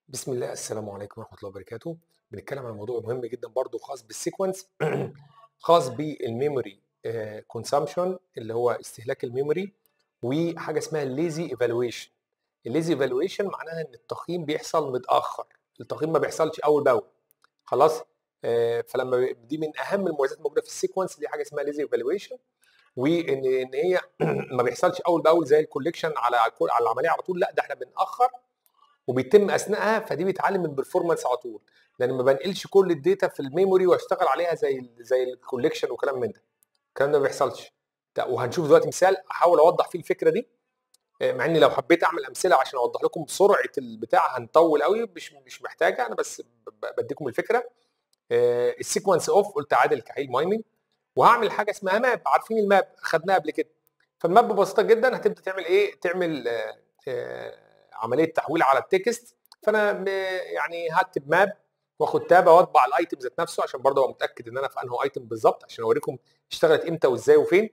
بسم الله السلام عليكم ورحمه الله وبركاته بنتكلم عن موضوع مهم جدا برضو خاص بالسيكونس خاص بالميموري كونسامشن اللي هو استهلاك الميموري وحاجه اسمها الليزي ايفالويشن الليزي ايفالويشن معناها ان التقييم بيحصل متاخر التقييم ما بيحصلش اول باول خلاص آه، فلما ب- دي من اهم المميزات الموجوده في السيكونس دي حاجه اسمها ليزي ايفالويشن وان ان هي ما بيحصلش اول باول زي الكوليكشن على على العمليه على طول لا ده احنا بنأخر وبيتم اثناءها فدي بتعلم البرفورمانس على طول لان ما بنقلش كل الداتا في الميموري واشتغل عليها زي ال زي الكوليكشن وكلام من ده الكلام ده ما بيحصلش ده وهنشوف دلوقتي مثال احاول اوضح فيه الفكره دي آه، مع اني لو حبيت اعمل امثله عشان اوضح لكم سرعه البتاع هنطول قوي مش مش محتاجه انا بس ب- ب- بديكم الفكره السيكونس اوف قلت عادل كحيل مايننج وهعمل حاجه اسمها ماب عارفين الماب خدناها قبل كده فالماب بسيطه جدا هتبدا تعمل ايه تعمل آه، آه، عمليه تحويل على التكست فانا م- يعني هكتب ماب واخد تابه واطبع الايتم ذات نفسه عشان برضه ابقى متاكد ان انا في انهي ايتم بالظبط عشان اوريكم اشتغلت امتى وازاي وفين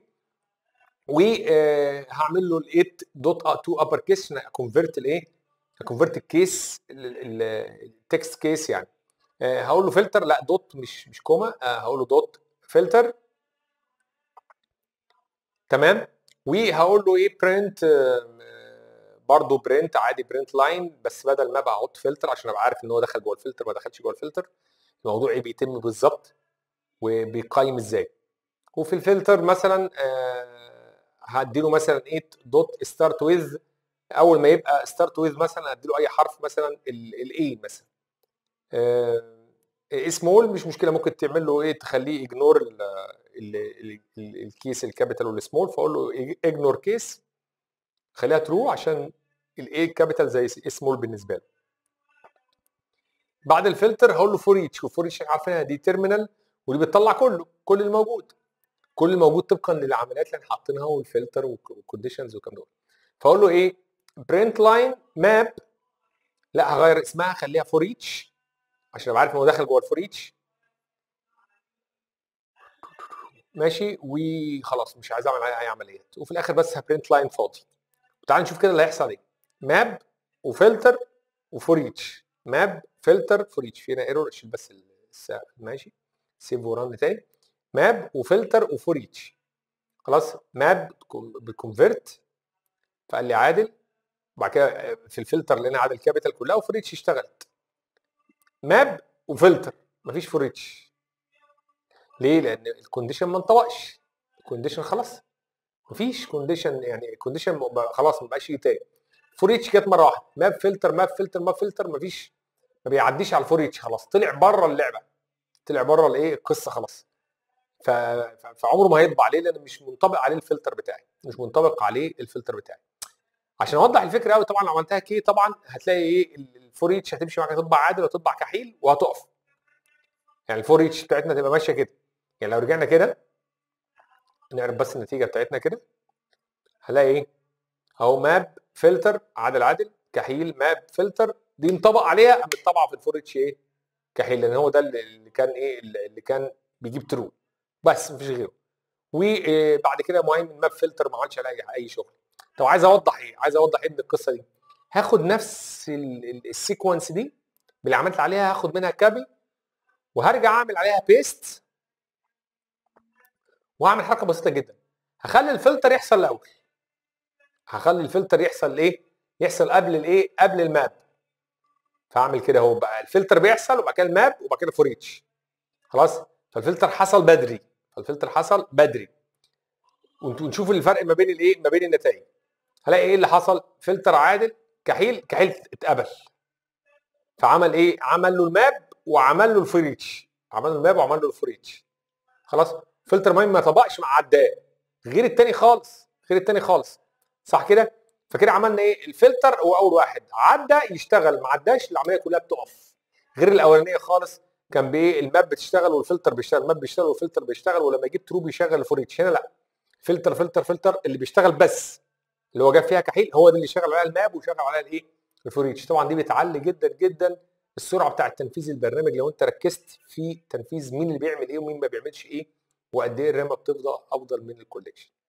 وهعمل له ال 8 دوت تو ابر كيس عشان اكونفرت الايه اكونفرت الكيس التكست كيس يعني آه، هقول له فلتر لا دوت مش مش كوما آه، هقول له دوت فلتر تمام وهقول له ايه برنت برضه برنت عادي برنت لاين بس بدل ما ابقى احط فلتر عشان ابقى عارف ان هو دخل جوه الفلتر ما دخلش جوه الفلتر الموضوع ايه بيتم بالظبط وبيقيم ازاي وفي الفلتر مثلا آه، هديله مثلا 8 دوت ستارت ويز اول ما يبقى ستارت ويز مثلا اديله اي حرف مثلا الاي مثلا سمول مش مشكله ممكن تعمل له ايه تخليه اجنور الكيس الكابيتال والسمول فاقول له اجنور كيس خليها ترو عشان الاي كابيتال زي سمول بالنسبه له بعد الفلتر هقول له فور ايتش وفور ايتش عارفينها دي تيرمينال ودي بتطلع كله كل الموجود كل الموجود طبقا للعمليات اللي احنا حاطينها والفلتر والكونديشنز والكلام ده فاقول له ايه برنت لاين ماب لا هغير اسمها خليها فور ايتش عشان ابقى عارف ان هو داخل جوه الفور ايتش ماشي وخلاص مش عايز اعمل عليها اي عمليات وفي الاخر بس هبرنت لاين فاضي تعال نشوف كده اللي هيحصل ايه ماب وفلتر وفور ايتش ماب فلتر فور ايتش في هنا ايرور اشيل بس الساعه ماشي سيف وران تاني ماب وفلتر وفور ايتش خلاص ماب بكونفرت فقال لي عادل بعد كده في الفلتر لقينا عادل كابيتال كلها وفور ايتش اشتغلت ماب وفلتر مفيش فور ايتش ليه؟ لان الكونديشن ما انطبقش الكونديشن خلاص مفيش كونديشن يعني الكونديشن خلاص ما بقاش يجي تاني فور اتش جت مره واحده ماب فلتر ماب فلتر ماب فلتر مفيش ما بيعديش على الفور اتش خلاص طلع بره اللعبه طلع بره الايه القصه خلاص ف... ف- فعمره ما هيطبع عليه لان مش منطبق عليه الفلتر بتاعي مش منطبق عليه الفلتر بتاعي عشان اوضح الفكره قوي طبعا لو عملتها كي طبعا هتلاقي ايه الفور اتش هتمشي معاك هتطبع عادل وتطبع كحيل وهتقف يعني الفور اتش بتاعتنا تبقى ماشيه كده يعني لو رجعنا كده نعرف بس النتيجه بتاعتنا كده هلاقي ايه اهو ماب فلتر عادل عادل كحيل ماب فلتر دي انطبق عليها قامت طبعا في الفور اتش ايه كحيل لان هو ده اللي اللي كان ايه اللي كان بيجيب ترو بس مفيش غيره وبعد كده مهيمن ماب فلتر ما عملش عليها اي شغل طب عايز اوضح ايه عايز اوضح ايه من القصه دي هاخد نفس ال- ال- السيكونس دي اللي عملت عليها هاخد منها كابي وهرجع اعمل عليها بيست واعمل حركه بسيطه جدا هخلي الفلتر يحصل الاول هخلي الفلتر يحصل ايه يحصل قبل الايه قبل الماب فاعمل كده اهو بقى الفلتر بيحصل وبعد كده الماب وبعد كده فور ايتش خلاص فالفلتر حصل بدري فالفلتر حصل بدري ونت- ونشوف الفرق ما بين الايه ما بين النتائج هلاقي ايه اللي حصل فلتر عادل كحيل كحيل اتقبل فعمل ايه عمل له الماب وعمل له الفور ايتش عمل له الماب وعمل له الفور ايتش خلاص فلتر مهم ما طبقش مع عداه غير التاني خالص غير التاني خالص صح كده فكده عملنا ايه الفلتر هو اول واحد عدى يشتغل ما عداش العمليه كلها بتقف غير الاولانيه خالص كان بايه الماب بتشتغل والفلتر بيشتغل الماب بيشتغل والفلتر بيشتغل ولما يجيب ترو بيشغل الفور ايتش هنا لا فلتر فلتر فلتر اللي بيشتغل بس اللي هو جاب فيها كحيل هو ده اللي شغال عليها الماب وشغال عليها الايه الفور ايتش طبعا دي بتعلي جدا جدا السرعه بتاعه تنفيذ البرنامج لو انت ركزت في تنفيذ مين اللي بيعمل ايه ومين ما بيعملش ايه وقد ايه الرامه بتفضل افضل من الكوليكشن